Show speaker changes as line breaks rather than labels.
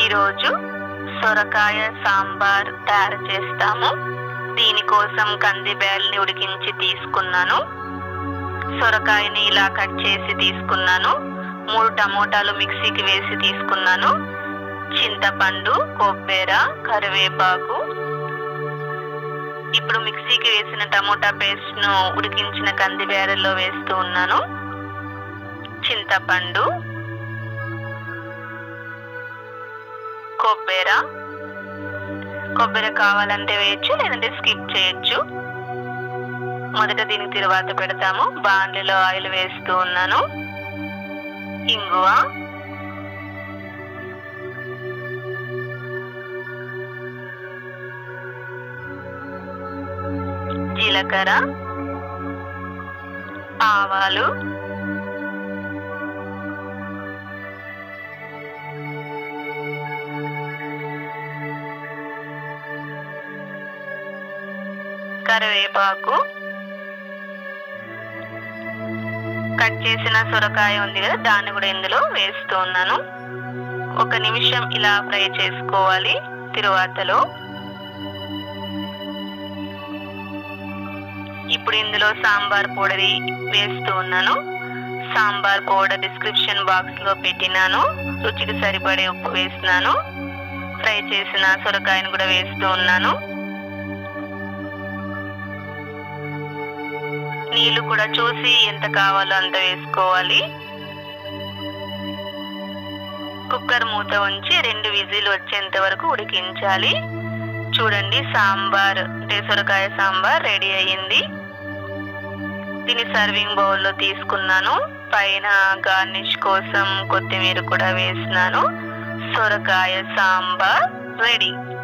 ఈరోజు సొరకాయ సాంబార్ తయారు చేస్తాము దీనికోసం కంది బ్యాల్ని ఉడికించి తీసుకున్నాను సొరకాయని ఇలా కట్ చేసి తీసుకున్నాను మూడు టమోటాలు మిక్సీకి వేసి తీసుకున్నాను చింతపండు కొబ్బెర కరివేపాకు ఇప్పుడు మిక్సీకి వేసిన టమోటా పేస్ట్ ను ఉడికించిన కంది బేరల్లో వేస్తూ ఉన్నాను చింతపండు కొబ్బెర కొబ్బరి కావాలంటే వేయచ్చు లేదంటే స్కిప్ చేయొచ్చు మొదట దీనికి తిరువాత పెడతాము బాండ్లీలో ఆయిల్ వేస్తూ ఉన్నాను ఇంగువ జీలకర్ర ఆవాలు కరివేపాకు కట్ చేసిన సొరకాయ ఉంది కదా దాన్ని కూడా ఇందులో వేస్తూ ఉన్నాను ఒక నిమిషం ఇలా ఫ్రై చేసుకోవాలి తిరువాతలో ఇప్పుడు ఇందులో సాంబార్ పౌడర్ వేస్తూ ఉన్నాను సాంబార్ పౌడర్ డిస్క్రిప్షన్ బాక్స్ లో పెట్టినాను రుచికి సరిపడే ఉప్పు వేస్తున్నాను ఫ్రై చేసిన సొరకాయను కూడా వేస్తూ ఉన్నాను నీళ్లు కూడా చూసి ఎంత కావాలో అంత వేసుకోవాలి కుక్కర్ మూత ఉంచి రెండు విజిల్ వచ్చేంత వరకు ఉడికించాలి చూడండి సాంబార్ అంటే సొరకాయ సాంబార్ రెడీ అయ్యింది దీన్ని సర్వింగ్ బౌల్లో తీసుకున్నాను పైన గార్నిష్ కోసం కొత్తిమీర కూడా వేసినాను సొరకాయ సాంబార్ రెడీ